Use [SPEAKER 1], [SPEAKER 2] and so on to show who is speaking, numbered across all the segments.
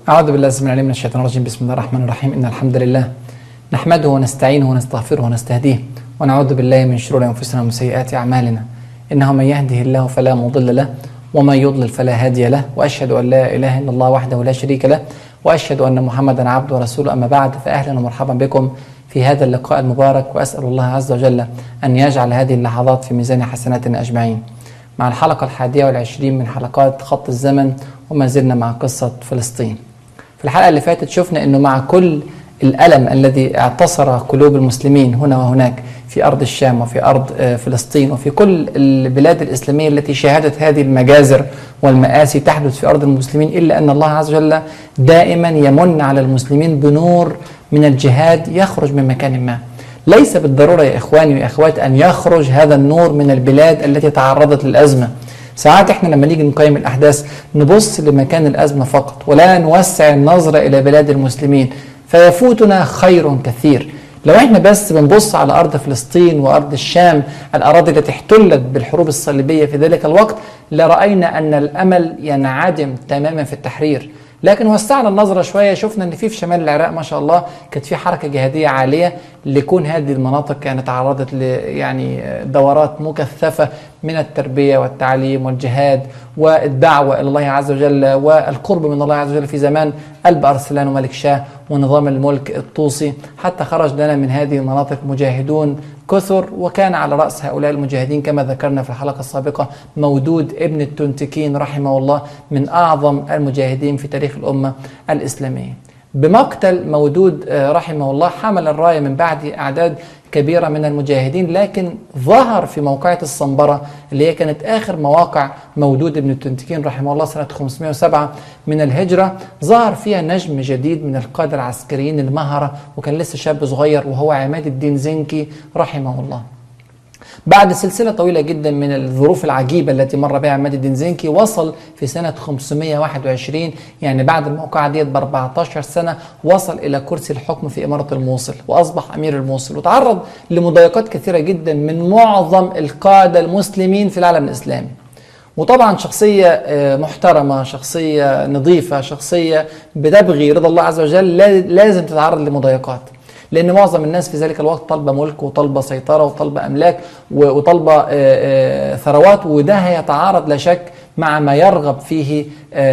[SPEAKER 1] أعوذ بالله السميع العليم من الشيطان الرجيم بسم الله الرحمن الرحيم إن الحمد لله نحمده ونستعينه ونستغفره ونستهديه ونعوذ بالله من شرور أنفسنا ومن سيئات أعمالنا إنه من يهده الله فلا مضل له ومن يضلل فلا هادي له وأشهد أن لا إله إلا الله وحده لا شريك له وأشهد أن محمدا عبده ورسوله أما بعد فأهلا ومرحبا بكم في هذا اللقاء المبارك وأسأل الله عز وجل أن يجعل هذه اللحظات في ميزان حسناتنا أجمعين مع الحلقة الحادية والعشرين من حلقات خط الزمن وما زلنا مع قصة فلسطين في الحلقة اللي فاتت شفنا أنه مع كل الألم الذي اعتصر قلوب المسلمين هنا وهناك في أرض الشام وفي أرض فلسطين وفي كل البلاد الإسلامية التي شاهدت هذه المجازر والمآسي تحدث في أرض المسلمين إلا أن الله عز وجل دائما يمن على المسلمين بنور من الجهاد يخرج من مكان ما ليس بالضرورة يا إخواني وأخواتي أن يخرج هذا النور من البلاد التي تعرضت للأزمة ساعات احنا لما نيجي نقيم الاحداث نبص لمكان الازمه فقط ولا نوسع النظره الى بلاد المسلمين فيفوتنا خير كثير لو احنا بس بنبص على ارض فلسطين وارض الشام الاراضي التي احتلت بالحروب الصليبيه في ذلك الوقت لراينا ان الامل ينعدم تماما في التحرير لكن وسعنا النظره شويه شفنا ان في في شمال العراق ما شاء الله كانت في حركه جهاديه عاليه لكون هذه المناطق كانت تعرضت ل يعني دورات مكثفه من التربيه والتعليم والجهاد والدعوه الى الله عز وجل والقرب من الله عز وجل في زمان قلب ارسلان وملك شاه ونظام الملك الطوسي حتى خرج لنا من هذه المناطق مجاهدون كثر وكان على راس هؤلاء المجاهدين كما ذكرنا في الحلقه السابقه مودود ابن التنتكين رحمه الله من اعظم المجاهدين في تاريخ الامه الاسلاميه. بمقتل مودود رحمه الله حمل الرايه من بعد اعداد كبيره من المجاهدين لكن ظهر في موقعه الصنبره اللي هي كانت اخر مواقع مودود بن التنتكين رحمه الله سنه 507 من الهجره ظهر فيها نجم جديد من القاده العسكريين المهره وكان لسه شاب صغير وهو عماد الدين زنكي رحمه الله. بعد سلسلة طويلة جدا من الظروف العجيبة التي مر بها عماد الدين زنكي وصل في سنة 521 يعني بعد الموقعة ديت ب 14 سنة وصل إلى كرسي الحكم في إمارة الموصل وأصبح أمير الموصل وتعرض لمضايقات كثيرة جدا من معظم القادة المسلمين في العالم الإسلامي وطبعا شخصية محترمة شخصية نظيفة شخصية بتبغي رضا الله عز وجل لازم تتعرض لمضايقات لان معظم الناس في ذلك الوقت طالبه ملك وطالبه سيطره وطالبه املاك وطالبه ثروات وده هيتعارض لا شك مع ما يرغب فيه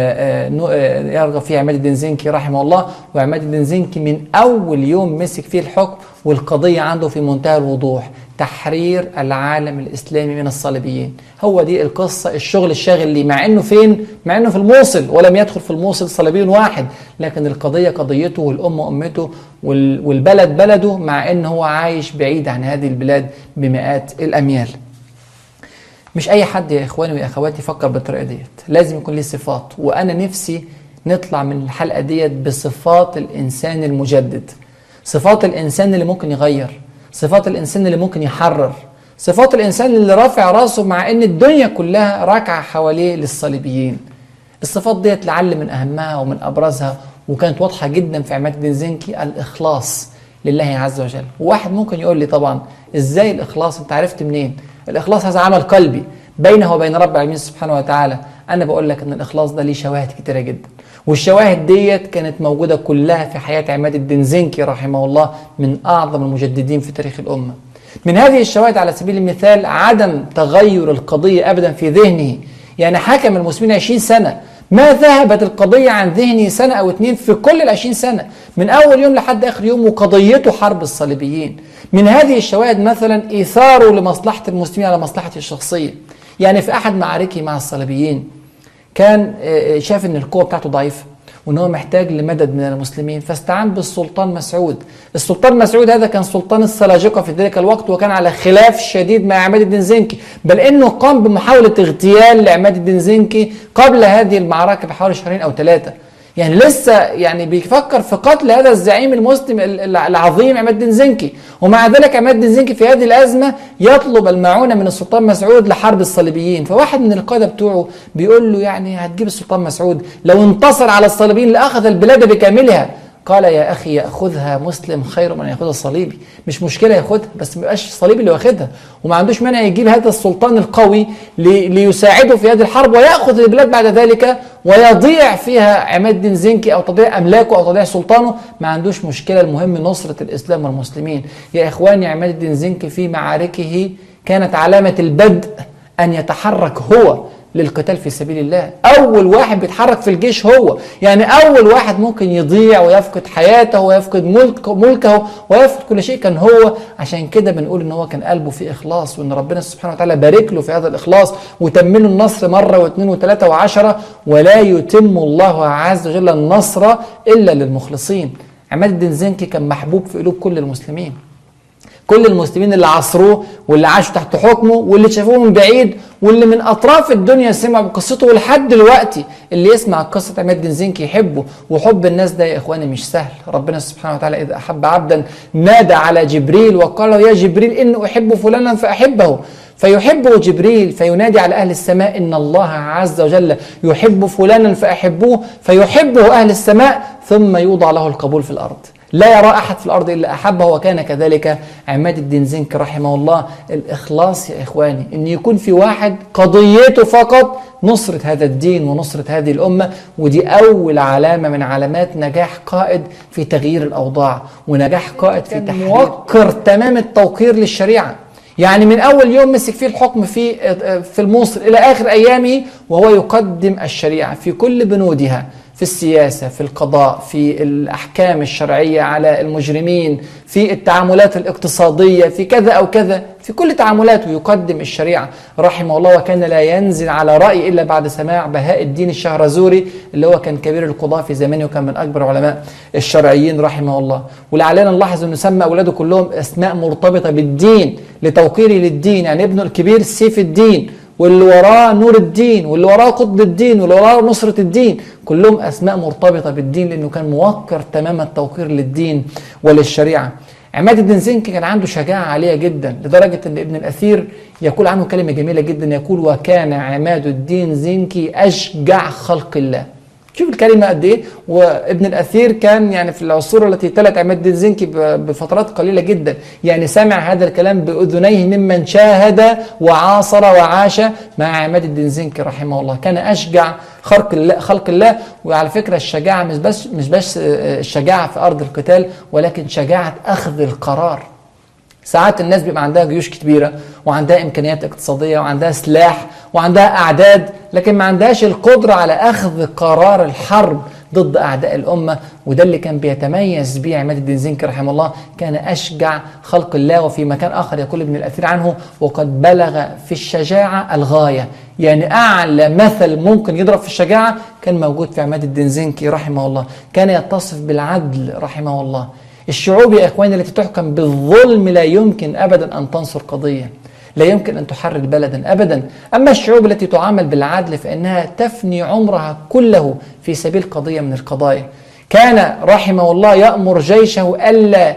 [SPEAKER 1] يرغب فيه عماد الدين زنكي رحمه الله وعماد الدين زنكي من اول يوم مسك فيه الحكم والقضيه عنده في منتهى الوضوح تحرير العالم الاسلامي من الصليبيين هو دي القصه الشغل الشاغل ليه مع انه فين مع انه في الموصل ولم يدخل في الموصل صليبي واحد لكن القضيه قضيته والامه امته والبلد بلده مع انه هو عايش بعيد عن هذه البلاد بمئات الاميال مش اي حد يا اخواني ويا اخواتي يفكر بالطريقه ديت لازم يكون ليه صفات وانا نفسي نطلع من الحلقه ديت بصفات الانسان المجدد صفات الانسان اللي ممكن يغير صفات الانسان اللي ممكن يحرر صفات الانسان اللي رافع راسه مع ان الدنيا كلها راكعه حواليه للصليبيين الصفات ديت لعل من اهمها ومن ابرزها وكانت واضحه جدا في عماد الدين زنكي الاخلاص لله عز وجل وواحد ممكن يقول لي طبعا ازاي الاخلاص انت عرفت منين الاخلاص هذا عمل قلبي بينه وبين رب العالمين سبحانه وتعالى انا بقول لك ان الاخلاص ده ليه شواهد كتيره جدا والشواهد ديت كانت موجوده كلها في حياه عماد الدين زنكي رحمه الله من اعظم المجددين في تاريخ الامه من هذه الشواهد على سبيل المثال عدم تغير القضيه ابدا في ذهنه يعني حكم المسلمين 20 سنه ما ذهبت القضية عن ذهني سنة أو اتنين في كل العشرين سنة من أول يوم لحد آخر يوم وقضيته حرب الصليبيين من هذه الشواهد مثلا إيثاره لمصلحة المسلمين على مصلحته الشخصية يعني في أحد معاركه مع الصليبيين كان شاف أن القوة بتاعته ضعيفة وان هو محتاج لمدد من المسلمين فاستعان بالسلطان مسعود السلطان مسعود هذا كان سلطان السلاجقه في ذلك الوقت وكان على خلاف شديد مع عماد الدين زنكي بل انه قام بمحاوله اغتيال لعماد الدين زنكي قبل هذه المعركه بحوالي شهرين او ثلاثه يعني لسه يعني بيفكر في قتل هذا الزعيم المسلم العظيم عماد الدين زنكي ومع ذلك عماد الدين زنكي في هذه الازمه يطلب المعونه من السلطان مسعود لحرب الصليبيين فواحد من القاده بتوعه بيقول له يعني هتجيب السلطان مسعود لو انتصر على الصليبيين لاخذ البلاد بكاملها قال يا أخي يأخذها مسلم خير من يأخذها صليبي مش مشكلة ياخدها بس ما يبقاش صليبي اللي واخدها وما عندوش مانع يجيب هذا السلطان القوي لي- ليساعده في هذه الحرب ويأخذ البلاد بعد ذلك ويضيع فيها عماد الدين زنكي أو تضيع أملاكه أو تضيع سلطانه ما عندوش مشكلة المهم نصرة الإسلام والمسلمين يا إخواني عماد الدين زنكي في معاركه كانت علامة البدء أن يتحرك هو للقتال في سبيل الله اول واحد بيتحرك في الجيش هو يعني اول واحد ممكن يضيع ويفقد حياته ويفقد ملك ملكه ويفقد كل شيء كان هو عشان كده بنقول ان هو كان قلبه فيه اخلاص وان ربنا سبحانه وتعالى بارك له في هذا الاخلاص وتم له النصر مره واثنين وثلاثه وعشره ولا يتم الله عز وجل النصر الا للمخلصين عماد الدين زنكي كان محبوب في قلوب كل المسلمين كل المسلمين اللي عصروه واللي عاشوا تحت حكمه واللي شافوه من بعيد واللي من اطراف الدنيا سمعوا بقصته ولحد دلوقتي اللي يسمع قصه عماد الدين زنكي يحبه وحب الناس ده يا اخواني مش سهل ربنا سبحانه وتعالى اذا احب عبدا نادى على جبريل وقال له يا جبريل اني احب فلانا فاحبه فيحبه جبريل فينادي على اهل السماء ان الله عز وجل يحب فلانا فاحبوه فيحبه اهل السماء ثم يوضع له القبول في الارض لا يرى احد في الارض الا احبه وكان كذلك عماد الدين زنك رحمه الله الاخلاص يا اخواني ان يكون في واحد قضيته فقط نصرة هذا الدين ونصرة هذه الأمة ودي أول علامة من علامات نجاح قائد في تغيير الأوضاع ونجاح قائد في تحرير موقر تمام التوقير للشريعة يعني من اول يوم مسك فيه الحكم في في الموصل الى اخر ايامه وهو يقدم الشريعه في كل بنودها في السياسه في القضاء في الاحكام الشرعيه على المجرمين في التعاملات الاقتصاديه في كذا او كذا في كل تعاملاته يقدم الشريعه رحمه الله وكان لا ينزل على راي الا بعد سماع بهاء الدين الشهرزوري اللي هو كان كبير القضاة في زمانه وكان من اكبر علماء الشرعيين رحمه الله ولعلنا نلاحظ انه سمى اولاده كلهم اسماء مرتبطه بالدين لتوقيره للدين يعني ابنه الكبير سيف الدين واللي وراه نور الدين واللي وراه قطب الدين واللي وراه نصرة الدين كلهم أسماء مرتبطة بالدين لأنه كان موقر تمام التوقير للدين وللشريعة عماد الدين زنكي كان عنده شجاعة عالية جدا لدرجة أن ابن الأثير يقول عنه كلمة جميلة جدا يقول وكان عماد الدين زنكي أشجع خلق الله شوف الكلمة قد إيه وابن الأثير كان يعني في العصور التي تلت عماد الدين زنكي بفترات قليلة جدا يعني سمع هذا الكلام بأذنيه ممن شاهد وعاصر وعاش مع عماد الدين زنكي رحمه الله كان أشجع خلق الله خلق الله وعلى فكرة الشجاعة مش بس مش بس الشجاعة في أرض القتال ولكن شجاعة أخذ القرار ساعات الناس بيبقى عندها جيوش كبيره وعندها امكانيات اقتصاديه وعندها سلاح وعندها اعداد لكن ما عندهاش القدره على اخذ قرار الحرب ضد اعداء الامه وده اللي كان بيتميز به عماد الدين زنكي رحمه الله كان اشجع خلق الله وفي مكان اخر يقول ابن الاثير عنه وقد بلغ في الشجاعه الغايه يعني اعلى مثل ممكن يضرب في الشجاعه كان موجود في عماد الدين زنكي رحمه الله كان يتصف بالعدل رحمه الله الشعوب يا اخواني التي تحكم بالظلم لا يمكن ابدا ان تنصر قضيه لا يمكن ان تحرر بلدا ابدا اما الشعوب التي تعامل بالعدل فانها تفني عمرها كله في سبيل قضيه من القضايا كان رحمه الله يامر جيشه الا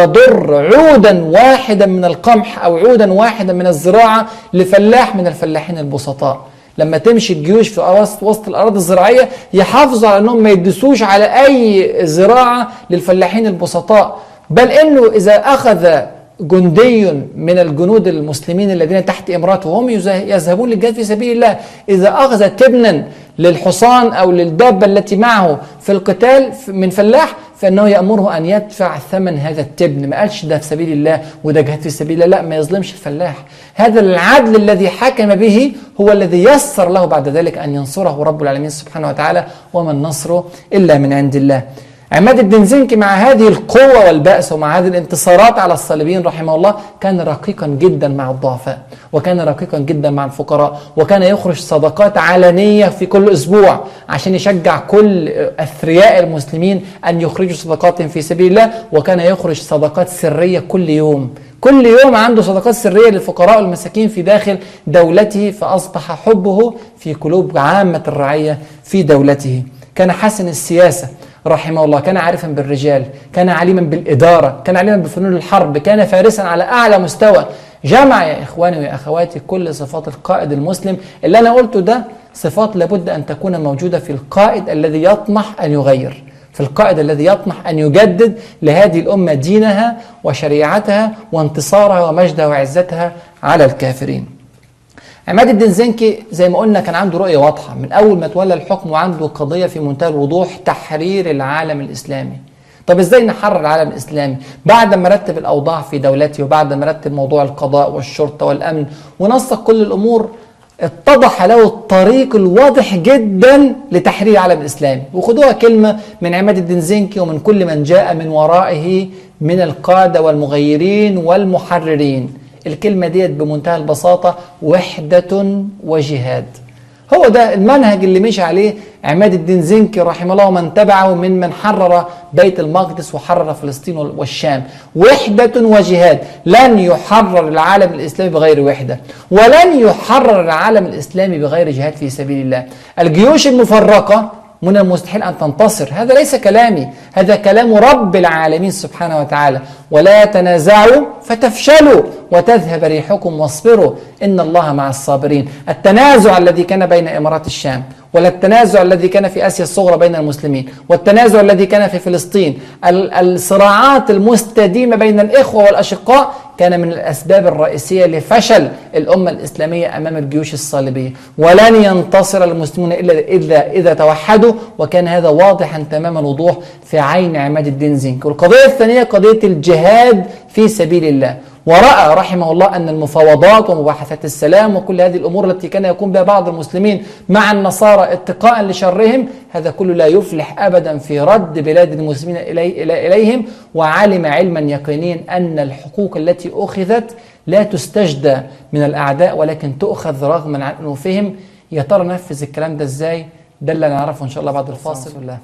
[SPEAKER 1] يضر عودا واحدا من القمح او عودا واحدا من الزراعه لفلاح من الفلاحين البسطاء لما تمشي الجيوش في وسط وسط الاراضي الزراعيه يحافظوا على انهم ما يدسوش على اي زراعه للفلاحين البسطاء بل انه اذا اخذ جندي من الجنود المسلمين الذين تحت امراته وهم يذهبون للجهاد في سبيل الله اذا اخذ تبنا للحصان او للدابه التي معه في القتال من فلاح فانه يامره ان يدفع ثمن هذا التبن ما قالش ده في سبيل الله وده جهاد في سبيل الله لا ما يظلمش الفلاح هذا العدل الذي حكم به هو الذي يسر له بعد ذلك ان ينصره رب العالمين سبحانه وتعالى وما النصر الا من عند الله عماد الدين زنكي مع هذه القوة والبأس ومع هذه الانتصارات على الصليبيين رحمه الله كان رقيقا جدا مع الضعفاء وكان رقيقا جدا مع الفقراء وكان يخرج صدقات علنية في كل أسبوع عشان يشجع كل أثرياء المسلمين أن يخرجوا صدقات في سبيل الله وكان يخرج صدقات سرية كل يوم كل يوم عنده صدقات سرية للفقراء والمساكين في داخل دولته فأصبح حبه في قلوب عامة الرعية في دولته كان حسن السياسة رحمه الله كان عارفا بالرجال كان عليما بالإدارة كان عليما بفنون الحرب كان فارسا على أعلى مستوى جمع يا إخواني ويا أخواتي كل صفات القائد المسلم اللي أنا قلته ده صفات لابد أن تكون موجودة في القائد الذي يطمح أن يغير في القائد الذي يطمح أن يجدد لهذه الأمة دينها وشريعتها وانتصارها ومجدها وعزتها على الكافرين عماد الدين زنكي زي ما قلنا كان عنده رؤية واضحة من أول ما تولى الحكم وعنده قضية في منتهى الوضوح تحرير العالم الإسلامي طب ازاي نحرر العالم الاسلامي بعد ما رتب الاوضاع في دولته وبعد ما رتب موضوع القضاء والشرطه والامن ونسق كل الامور اتضح له الطريق الواضح جدا لتحرير العالم الاسلامي وخدوها كلمه من عماد الدين زنكي ومن كل من جاء من ورائه من القاده والمغيرين والمحررين الكلمه ديت بمنتهى البساطه وحده وجهاد هو ده المنهج اللي مشي عليه عماد الدين زنكي رحمه الله ومن تبعه من من حرر بيت المقدس وحرر فلسطين والشام وحدة وجهاد لن يحرر العالم الإسلامي بغير وحدة ولن يحرر العالم الإسلامي بغير جهاد في سبيل الله الجيوش المفرقة من المستحيل أن تنتصر هذا ليس كلامي هذا كلام رب العالمين سبحانه وتعالى ولا تنازعوا فتفشلوا وتذهب ريحكم واصبروا إن الله مع الصابرين التنازع الذي كان بين إمارات الشام ولا التنازع الذي كان في اسيا الصغرى بين المسلمين والتنازع الذي كان في فلسطين الصراعات المستديمه بين الاخوه والاشقاء كان من الاسباب الرئيسيه لفشل الامه الاسلاميه امام الجيوش الصليبيه ولن ينتصر المسلمون الا اذا اذا توحدوا وكان هذا واضحا تمام الوضوح في عين عماد الدين زنك والقضيه الثانيه قضيه الجهاد في سبيل الله ورأى رحمه الله أن المفاوضات ومباحثات السلام وكل هذه الأمور التي كان يقوم بها بعض المسلمين مع النصارى اتقاء لشرهم هذا كله لا يفلح أبدا في رد بلاد المسلمين إلي إلي إليهم وعلم علما يقينيا أن الحقوق التي أخذت لا تستجدى من الأعداء ولكن تؤخذ رغما عن أنوفهم يا ترى نفذ الكلام ده إزاي ده اللي نعرفه إن شاء الله بعد الفاصل الله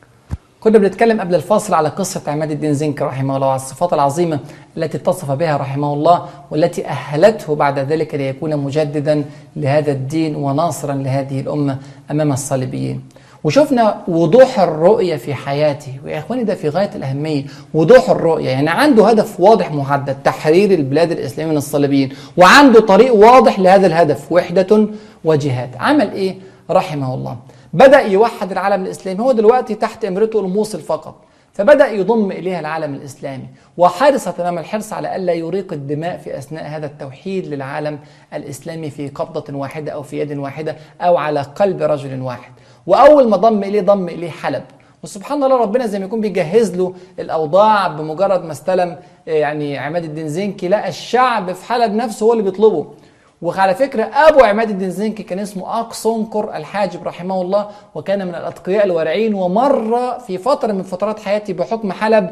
[SPEAKER 1] كنا بنتكلم قبل الفاصل على قصة عماد الدين زنك رحمه الله وعلى الصفات العظيمة التي اتصف بها رحمه الله والتي أهلته بعد ذلك ليكون مجددا لهذا الدين وناصرا لهذه الأمة أمام الصليبيين وشفنا وضوح الرؤية في حياته ويا إخواني ده في غاية الأهمية وضوح الرؤية يعني عنده هدف واضح محدد تحرير البلاد الإسلامية من الصليبيين وعنده طريق واضح لهذا الهدف وحدة وجهاد عمل إيه رحمه الله بدأ يوحد العالم الإسلامي هو دلوقتي تحت إمرته الموصل فقط فبدأ يضم إليها العالم الإسلامي وحرص تمام الحرص على ألا يريق الدماء في أثناء هذا التوحيد للعالم الإسلامي في قبضة واحدة أو في يد واحدة أو على قلب رجل واحد وأول ما ضم إليه ضم إليه حلب وسبحان الله ربنا زي ما يكون بيجهز له الاوضاع بمجرد ما استلم يعني عماد الدين زنكي لقى الشعب في حلب نفسه هو اللي بيطلبه وعلى فكرة أبو عماد الدين زنكي كان اسمه أقصنكر الحاجب رحمه الله وكان من الأتقياء الورعين ومر في فترة من فترات حياته بحكم حلب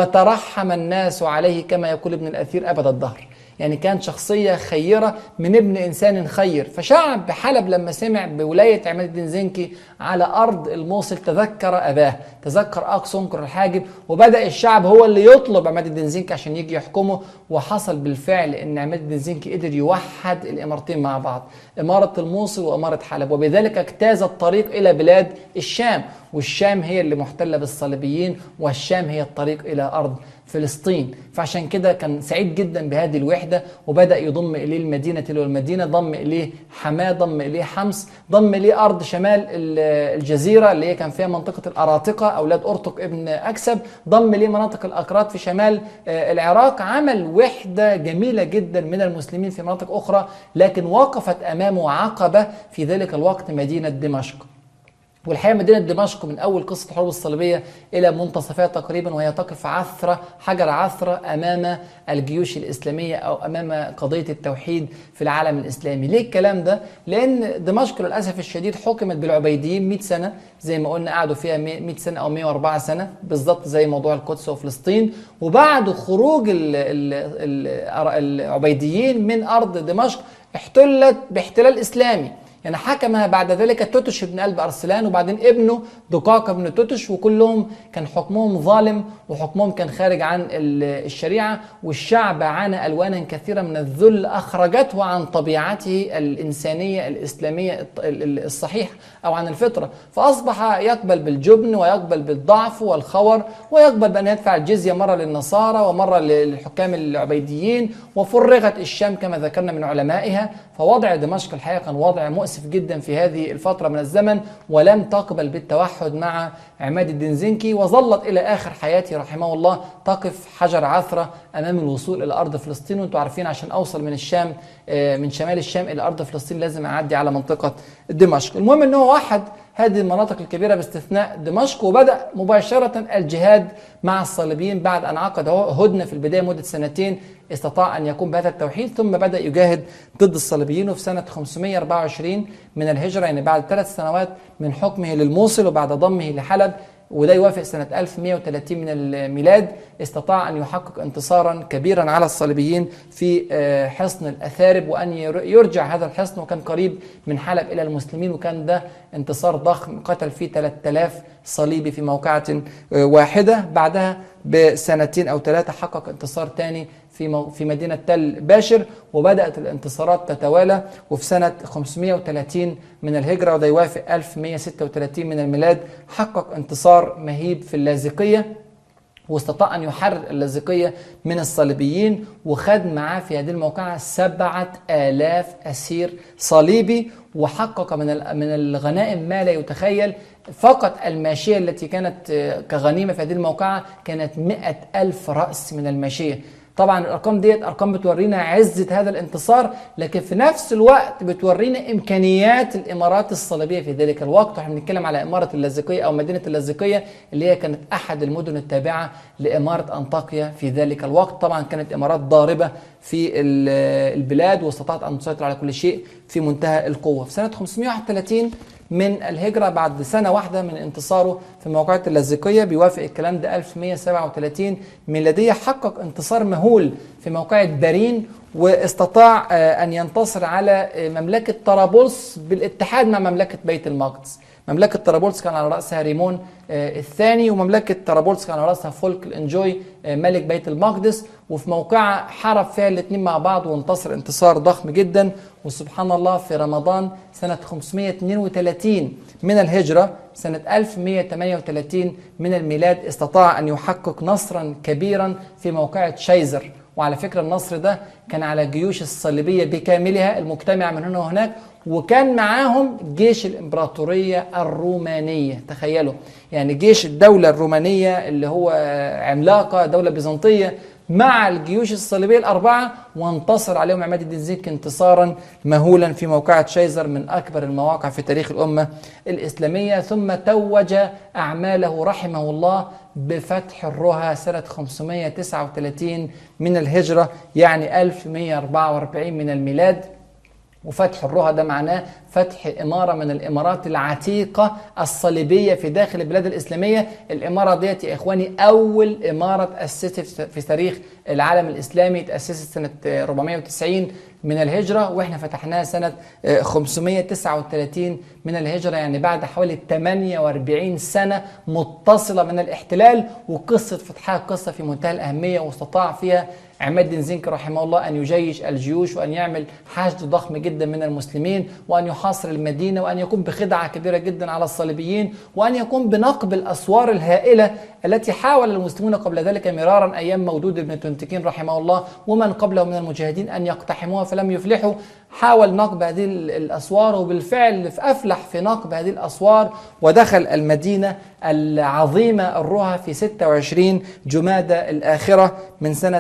[SPEAKER 1] وترحم الناس عليه كما يقول ابن الأثير أبد الدهر يعني كان شخصية خيرة من ابن إنسان خير فشعب حلب لما سمع بولاية عماد الدين زنكي على أرض الموصل تذكر أباه تذكر أقصنكر الحاجب وبدأ الشعب هو اللي يطلب عماد الدين زنكي عشان يجي يحكمه وحصل بالفعل أن عماد الدين زنكي قدر يوحد الإمارتين مع بعض إمارة الموصل وإمارة حلب وبذلك اجتاز الطريق إلى بلاد الشام والشام هي اللي محتلة بالصليبيين والشام هي الطريق إلى أرض فلسطين فعشان كده كان سعيد جدا بهذه الوحدة وبدأ يضم إليه المدينة تلو المدينة ضم إليه حماة ضم إليه حمص ضم إليه أرض شمال الجزيرة اللي هي كان فيها منطقة الأراطقة أولاد أرطق ابن أكسب ضم إليه مناطق الأكراد في شمال العراق عمل وحدة جميلة جدا من المسلمين في مناطق أخرى لكن وقفت أمامه عقبة في ذلك الوقت مدينة دمشق والحقيقه مدينه دمشق من اول قصه الحروب الصليبيه الى منتصفها تقريبا وهي تقف عثره حجر عثره امام الجيوش الاسلاميه او امام قضيه التوحيد في العالم الاسلامي، ليه الكلام ده؟ لان دمشق للاسف الشديد حكمت بالعبيديين 100 سنه زي ما قلنا قعدوا فيها 100 سنه او 104 سنه بالظبط زي موضوع القدس وفلسطين وبعد خروج ال ال ال العبيديين من ارض دمشق احتلت باحتلال اسلامي يعني حكمها بعد ذلك توتش بن قلب أرسلان وبعدين ابنه دقاق بن توتش وكلهم كان حكمهم ظالم وحكمهم كان خارج عن الشريعة والشعب عانى ألوانا كثيرة من الذل أخرجته عن طبيعته الإنسانية الإسلامية الصحيحة أو عن الفطرة فأصبح يقبل بالجبن ويقبل بالضعف والخور ويقبل بأن يدفع الجزية مرة للنصارى ومرة للحكام العبيديين وفرغت الشام كما ذكرنا من علمائها فوضع دمشق الحقيقة كان وضع مؤسف مؤسف جدا في هذه الفترة من الزمن ولم تقبل بالتوحد مع عماد الدين زنكي وظلت إلى آخر حياته رحمه الله تقف حجر عثرة أمام الوصول إلى أرض فلسطين وأنتم عارفين عشان أوصل من الشام آه، من شمال الشام إلى أرض فلسطين لازم أعدي على منطقة دمشق المهم أنه وحد هذه المناطق الكبيرة باستثناء دمشق وبدأ مباشرة الجهاد مع الصليبيين بعد أن عقد هدنة في البداية مدة سنتين استطاع أن يقوم بهذا التوحيد ثم بدأ يجاهد ضد الصليبيين وفي سنة 524 من الهجرة يعني بعد ثلاث سنوات من حكمه للموصل وبعد ضمه لحلب وده يوافق سنة 1130 من الميلاد استطاع أن يحقق انتصارا كبيرا على الصليبيين في آه، حصن الأثارب وأن ير- يرجع هذا الحصن وكان قريب من حلب إلى المسلمين وكان ده انتصار ضخم قتل فيه 3000 صليبي في موقعة آه، واحدة بعدها بسنتين أو ثلاثة حقق انتصار تاني في مو- في مدينة تل باشر وبدأت الانتصارات تتوالى وفي سنة 530 من الهجرة وده يوافق 1136 من الميلاد حقق انتصار مهيب في اللاذقية واستطاع أن يحرر اللاذقية من الصليبيين وخد معاه في هذه الموقعة سبعة آلاف أسير صليبي وحقق من ال- من الغنائم ما لا يتخيل فقط الماشية التي كانت آه، كغنيمة في هذه الموقعة كانت مئة ألف رأس من الماشية طبعا الارقام ديت ارقام بتورينا عزه هذا الانتصار لكن في نفس الوقت بتورينا امكانيات الامارات الصليبيه في ذلك الوقت واحنا بنتكلم على اماره اللاذقيه او مدينه اللاذقيه اللي هي كانت احد المدن التابعه لاماره انطاكيا في ذلك الوقت طبعا كانت امارات ضاربه في ال- البلاد واستطاعت ان تسيطر على كل شيء في منتهى القوه في سنه 531 من الهجرة بعد سنة واحدة من انتصاره في موقعة اللاذقية بيوافق الكلام ده 1137 ميلادية حقق انتصار مهول في موقعة بارين واستطاع آه، أن ينتصر على آه، مملكة طرابلس بالاتحاد مع مملكة بيت المقدس مملكة طرابلس كان على رأسها ريمون آه، الثاني ومملكة طرابلس كان على رأسها فولك الانجوي آه، ملك بيت المقدس وفي موقعة حارب فيها الاثنين مع بعض وانتصر انتصار ضخم جدا وسبحان الله في رمضان سنة 532 من الهجرة سنة 1138 من الميلاد استطاع أن يحقق نصرا كبيرا في موقعة شيزر وعلى فكرة النصر ده كان على الجيوش الصليبية بكاملها المجتمعة من هنا وهناك وكان معاهم جيش الإمبراطورية الرومانية تخيلوا يعني جيش الدولة الرومانية اللي هو عملاقة دولة بيزنطية مع الجيوش الصليبية الأربعة وانتصر عليهم عماد الدين زنكي انتصارا مهولا في موقعة شيزر من أكبر المواقع في تاريخ الأمة الإسلامية ثم توج أعماله رحمه الله بفتح الرها سنة 539 من الهجرة يعني 1144 من الميلاد وفتح الرها ده معناه فتح إمارة من الإمارات العتيقة الصليبية في داخل البلاد الإسلامية الإمارة ديت يا إخواني أول إمارة تأسست في تاريخ العالم الإسلامي تأسست سنة 490 من الهجرة وإحنا فتحناها سنة 539 من الهجرة يعني بعد حوالي 48 سنة متصلة من الاحتلال وقصة فتحها قصة في منتهى الأهمية واستطاع فيها عماد الدين زنكي رحمه الله أن يجيش الجيوش وأن يعمل حشد ضخم جدا من المسلمين وأن يحاصر المدينة وأن يقوم بخدعة كبيرة جدا على الصليبيين وأن يقوم بنقب الأسوار الهائلة التي حاول المسلمون قبل ذلك مرارا أيام مودود بن تنتكين رحمه الله ومن قبله من المجاهدين أن يقتحموها فلم يفلحوا حاول نقب هذه الأسوار وبالفعل أفلح في نقب هذه الأسوار ودخل المدينة العظيمة الرها في 26 جمادة الآخرة من سنة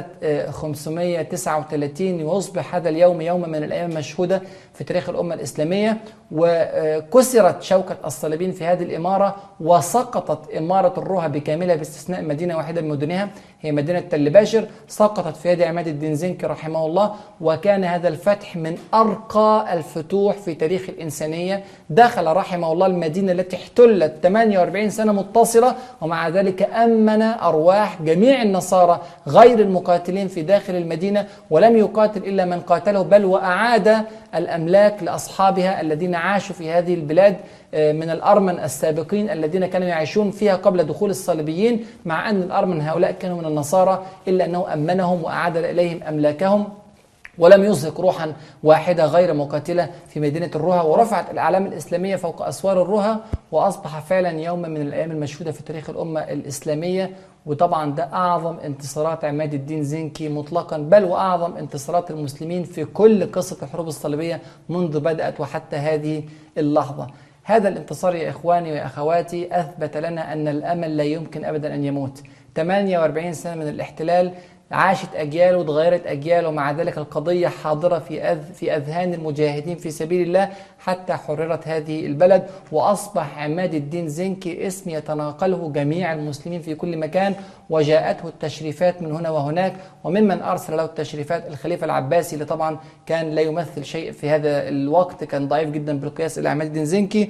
[SPEAKER 1] 539 ويصبح هذا اليوم يوم من الأيام مشهودة في تاريخ الأمة الإسلامية وكسرت شوكة الصليبين في هذه الإمارة وسقطت إمارة الرها بكاملها باستثناء مدينة واحدة من مدنها هي مدينة تل باشر سقطت في يد عماد الدين زنكي رحمه الله وكان هذا الفتح من أرقى الفتوح في تاريخ الإنسانية دخل رحمه الله المدينة التي احتلت 48 سنة متصلة ومع ذلك أمن أرواح جميع النصارى غير المقاتلين في داخل المدينة ولم يقاتل إلا من قاتله بل وأعاد الأملاك لأصحابها الذين عاشوا في هذه البلاد من الأرمن السابقين الذين كانوا يعيشون فيها قبل دخول الصليبيين مع أن الأرمن هؤلاء كانوا من النصارى إلا أنه أمنهم وأعاد إليهم أملاكهم ولم يزهق روحا واحدة غير مقاتلة في مدينة الرها ورفعت الأعلام الإسلامية فوق أسوار الرها وأصبح فعلا يوما من الأيام المشهودة في تاريخ الأمة الإسلامية وطبعا ده أعظم انتصارات عماد الدين زنكي مطلقا بل وأعظم انتصارات المسلمين في كل قصة الحروب الصليبية منذ بدأت وحتى هذه اللحظة هذا الانتصار يا إخواني وأخواتي أثبت لنا أن الأمل لا يمكن أبدا أن يموت 48 سنة من الاحتلال عاشت أجيال وتغيرت أجيال ومع ذلك القضية حاضرة في أذ في أذهان المجاهدين في سبيل الله حتى حررت هذه البلد وأصبح عماد الدين زنكي اسم يتناقله جميع المسلمين في كل مكان وجاءته التشريفات من هنا وهناك وممن أرسل له التشريفات الخليفة العباسي اللي طبعا كان لا يمثل شيء في هذا الوقت كان ضعيف جدا بالقياس إلى عماد الدين زنكي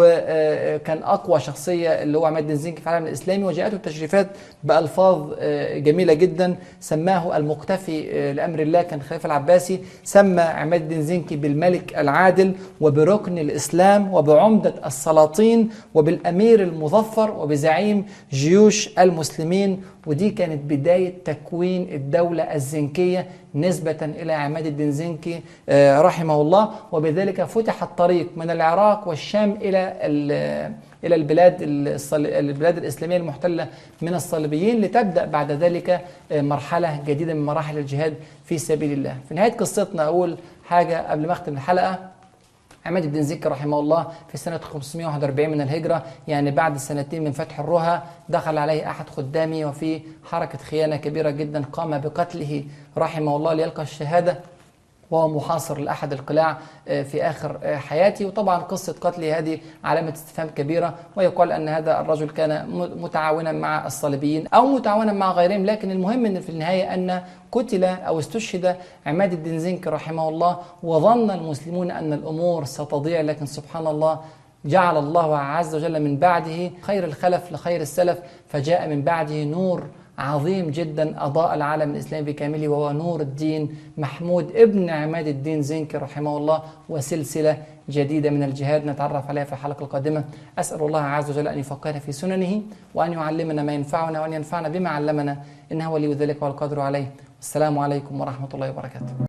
[SPEAKER 1] وكان أقوى شخصية اللي هو عماد الدين زنكي في العالم الإسلامي وجاءته التشريفات بألفاظ جميلة جدا سماه المقتفي لأمر الله كان الخليفة العباسي سمى عماد الدين زنكي بالملك العادل وبركن الإسلام وبعمدة السلاطين وبالأمير المظفر وبزعيم جيوش المسلمين ودي كانت بداية تكوين الدولة الزنكية نسبة إلى عماد الدين زنكي رحمه الله وبذلك فتح الطريق من العراق والشام إلى إلى البلاد البلاد الإسلامية المحتلة من الصليبيين لتبدأ بعد ذلك مرحلة جديدة من مراحل الجهاد في سبيل الله في نهاية قصتنا أقول حاجة قبل ما أختم الحلقة عماد الدين زكي رحمه الله في سنة 541 من الهجرة يعني بعد سنتين من فتح الرها دخل عليه أحد خدامه وفي حركة خيانة كبيرة جدا قام بقتله رحمه الله ليلقى الشهادة وهو محاصر لأحد القلاع في آخر حياته وطبعا قصة قتله هذه علامة استفهام كبيرة ويقال أن هذا الرجل كان متعاونا مع الصليبيين أو متعاونا مع غيرهم لكن المهم أن في النهاية أن قتل أو استشهد عماد الدين زنكي رحمه الله وظن المسلمون أن الأمور ستضيع لكن سبحان الله جعل الله عز وجل من بعده خير الخلف لخير السلف فجاء من بعده نور عظيم جدا أضاء العالم الإسلامي بكامله وهو نور الدين محمود ابن عماد الدين زنكي رحمه الله وسلسلة جديدة من الجهاد نتعرف عليها في الحلقة القادمة أسأل الله عز وجل أن يفقهنا في سننه وأن يعلمنا ما ينفعنا وأن ينفعنا بما علمنا إنه ولي ذلك والقدر عليه السلام عليكم ورحمة الله وبركاته